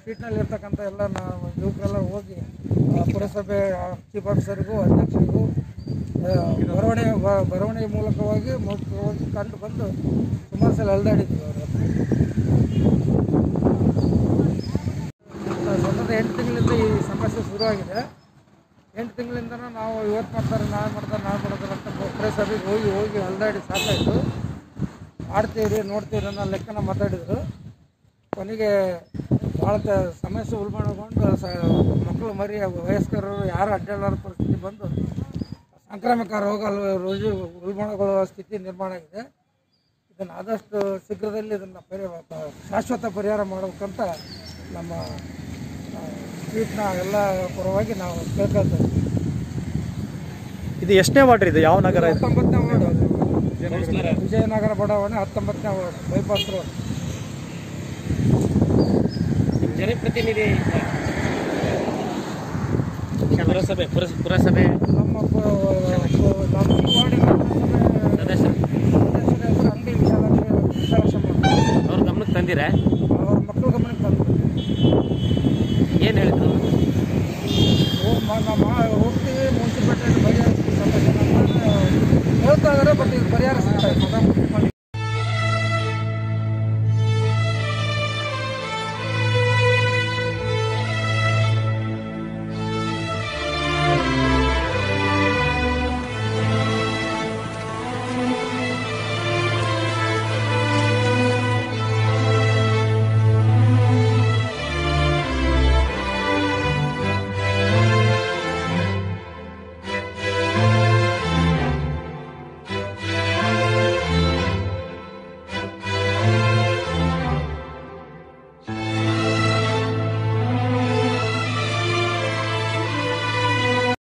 ಸ್ಟ್ರೀಟ್ನಲ್ಲಿ ಇರ್ತಕ್ಕಂಥ ಎಲ್ಲ ನಾವು ಯುವಕರೆಲ್ಲ ಹೋಗಿ ಆ, ಪುರಸಭೆ ಚೀಫ್ ಆಫೀಸರ್ಗೂ ಅಧ್ಯಕ್ಷರಿಗೂ ಆ, ಬರವಣಿಗೆ ಬ- ಬರವಣಿಗೆ ಮೂಲಕವಾಗಿ ಮೂಲಕವಾಗಿ ಕಂಡು ಬಂದು ಸುಮಾರು ಸಲ ಅಲ್ದಾಡಿದ್ವಿ ಅವ್ರ ಹತ್ರ ಸತತ ಎಂಟು ತಿಂಗಳಿಂದ ಈ ಸಮಸ್ಯೆ ಶುರುವಾಗಿದೆ ಎಂಟು ತಿಂಗಳಿಂದ ನಾವು ಇವತ್ತು ಮಾಡ್ತಾರೆ ನಾಳೆ ಮಾಡ್ತಾರೆ ನಾಳೆ ಮಾಡ್ತಾರೆ ಅಂತ ಪುರಸಭೆಗೆ ಹೋಗಿ ಹೋಗಿ ಅಲ್ದಾಡಿ ಸಾಕಾಯಿತು ಆಡ್ತೀವಿ ನೋಡ್ತೀವಿ ಅನ್ನೋ ಲೆಕ್ಕನ ಮಾತಾಡಿದರು ಕೊನೆಗೆ ಭಾಳ ತ- ಸಮಸ್ಯೆ ಉಲ್ಬಣಗೊಂಡು ಸ ಮಕ್ಕಳು ಮರಿ ವಯಸ್ಕರು ಯಾರು ಅಡ್ಡಾಡೋ ಪರಿಸ್ಥಿತಿ ಬಂದು ಸಾಂಕ್ರಾಮಿಕ ರೋಗ ರುಜು ಉಲ್ಬಣಗೊಳ್ಳುವ ಸ್ಥಿತಿ ನಿರ್ಮಾಣ ಆಗಿದೆ ಇದನ್ನು ಆದಷ್ಟು ಶೀಘ್ರದಲ್ಲಿ ಇದನ್ನು ಪರಿ ಶಾಶ್ವತ ಪರಿಹಾರ ಮಾಡಬೇಕಂತ ನಮ್ಮ ಆ, ಸ್ಟ್ರೀಟ್ನ ಎಲ್ಲ ಪರವಾಗಿ ನಾವು ಕೇಳ್ಕೊಳ್ತೇವೆ ಇದು ಎಷ್ಟನೇ ವಾರ್ಡ್ ಇದು ಯಾವ ನಗರ ಇದು ಹತ್ತೊಂಬತ್ತನೇ ವಾರ್ಡ್ ವಿಜಯನಗರ ಬಡಾವಣೆ ಹತ್ತೊಂಬತ್ತನೇ ವಾರ್ಡ್ ಬೈಪಾಸ್ ರೋಡ್ ಜನಪ್ರತಿನಿಧಿ ಪುರಸಭೆ ಪುರಸ ಪುರಸಭೆ ನಮ್ಮ ಪ- ನಮ್ಮ ಈ ವಾರ್ಡಿನ ಸದಸ್ಯರು ಸದಸ್ಯರ ಹೆಸರು ಅಂಗಡಿ ವಿಶಾಲಾಕ್ಷ ವಿಶಾಲಾಕ್ಷಮ್ಮ ಅವ್ರ ಗಮನಕ್ಕೆ ತಂದಿರ ಅವ್ರ ಮಕ್ಕಳ ಗಮನಕ್ಕೆ ತಂದು ಏನು ಹೇಳಿದ್ರು ನಮ್ಮ ಹೋಗ್ತೀವಿ ಮುನ್ಸಿಪಾಲ್ಟಿ ಬಗೆಹರಿಸ್ತೀವಿ ಸಮಸ್ಯೆ ಅಂತ ಹೇಳ್ತಾ ಇದಾರೆ ಬಟ್ ಇದು ಪರಿಹಾರ ಸಿಗ್ತಾ ಇಲ್ಲ